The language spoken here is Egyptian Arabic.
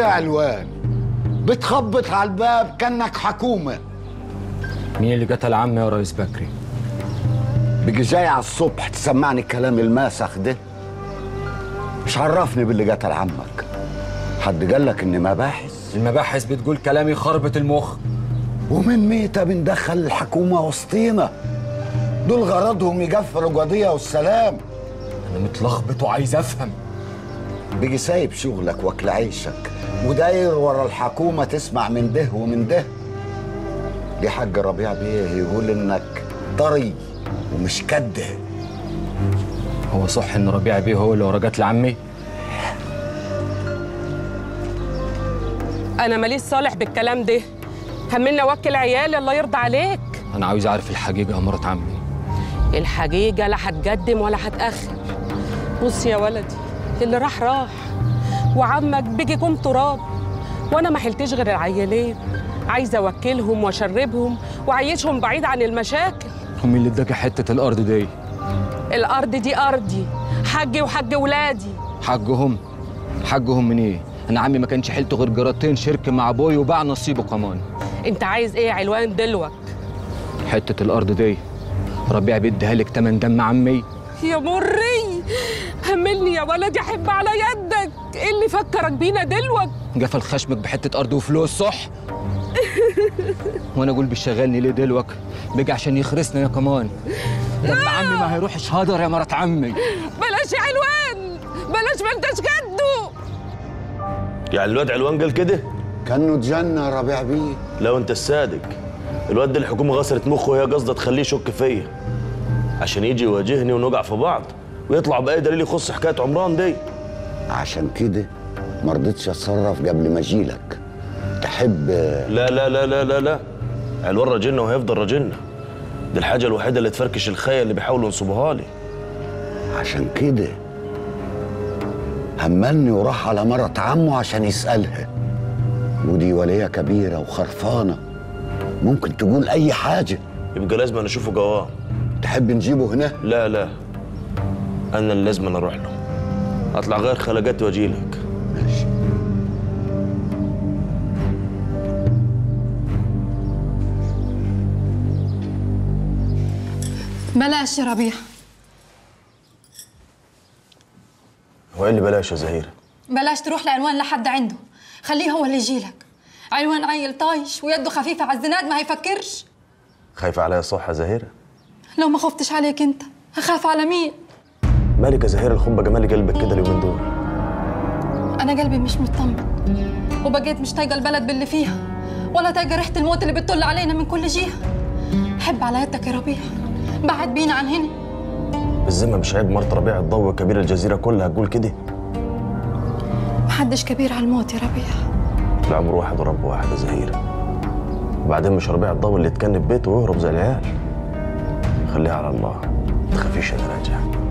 علوان بتخبط على الباب كانك حكومه مين اللي قتل عمي يا ريس بكري بيجي جاي على الصبح تسمعني الكلام الماسخ ده مش عرفني باللي قتل عمك حد قال لك اني مباحث المباحث بتقول كلامي خربة المخ ومن ميتة بندخل الحكومة وسطينا دول غرضهم يقفلوا قضية والسلام انا متلخبط وعايز افهم بيجي سايب شغلك واكل عيشك وداير ورا الحكومة تسمع من ده ومن ده دي حاج ربيع بيه يقول انك طري ومش كده هو صح ان ربيع بيه هو اللي ورا قتل عمي انا ماليش صالح بالكلام ده كملنا وكل عيالي الله يرضى عليك انا عاوز اعرف الحقيقه يا مرات عمي الحقيقه لا هتقدم ولا هتاخر بص يا ولدي اللي راح راح وعمك بيجي كوم تراب وانا ما حلتش غير العيالين عايزه اوكلهم واشربهم واعيشهم بعيد عن المشاكل هم اللي اداك حته الارض دي الارض دي ارضي حجي وحج ولادي حقهم حقهم من ايه انا عمي ما كانش حيلته غير جراتين شرك مع ابوي وباع نصيبه كمان انت عايز ايه يا علوان دلوك حته الارض دي ربيع بيديها لك تمن دم عمي يا مري هملني يا ولدي احب على يدك ايه اللي فكرك بينا دلوك قفل خشمك بحته ارض وفلوس صح وانا اقول بيشغلني ليه دلوك بيجي عشان يخرسنا يا كمان لما عمي ما هيروحش هدر يا مرات عمي بلاش يا علوان بلاش ما انتش جده يعني الواد علوان قال كده كانه اتجنى ربيع بيه لو انت الصادق الواد ده الحكومه غسلت مخه وهي قصده تخليه يشك فيا عشان يجي يواجهني ونوقع في بعض ويطلع باي دليل يخص حكايه عمران دي عشان كده ما رضيتش اتصرف قبل ما اجيلك تحب لا لا لا لا لا لا علوان راجلنا وهيفضل راجلنا دي الحاجه الوحيده اللي تفركش الخيال اللي بيحاولوا ينصبوها لي عشان كده هملني وراح على مرة عمه عشان يسألها ودي ولية كبيرة وخرفانة ممكن تقول أي حاجة يبقى لازم أنا اشوفه جواه تحب نجيبه هنا؟ لا لا انا اللي لازم أنا اروح له اطلع غير خلقاتي واجيلك ماشي بلاش يا ربيع هو ايه اللي بلاش يا زهيره بلاش تروح لعنوان لحد عنده خليه هو اللي يجيلك عنوان عيل طايش ويده خفيفة على الزناد ما هيفكرش خايفه عليا صح يا زهيره لو ما خفتش عليك انت هخاف على مين مالك يا زهيره الخبه جمال قلبك كده اليومين دول انا قلبي مش مطمن وبقيت مش طايقه البلد باللي فيها ولا طايقه ريحه الموت اللي بتطل علينا من كل جهه حب على يدك يا ربيع بعد بينا عن هنا بالذمه مش عيب مرت ربيع الضوء كبير الجزيره كلها تقول كده محدش كبير على الموت يا ربيع العمر واحد ورب واحد يا زهيره وبعدين مش ربيع الضوء اللي يتكنب بيته ويهرب زي العيال خليها على الله ما تخافيش انا راجع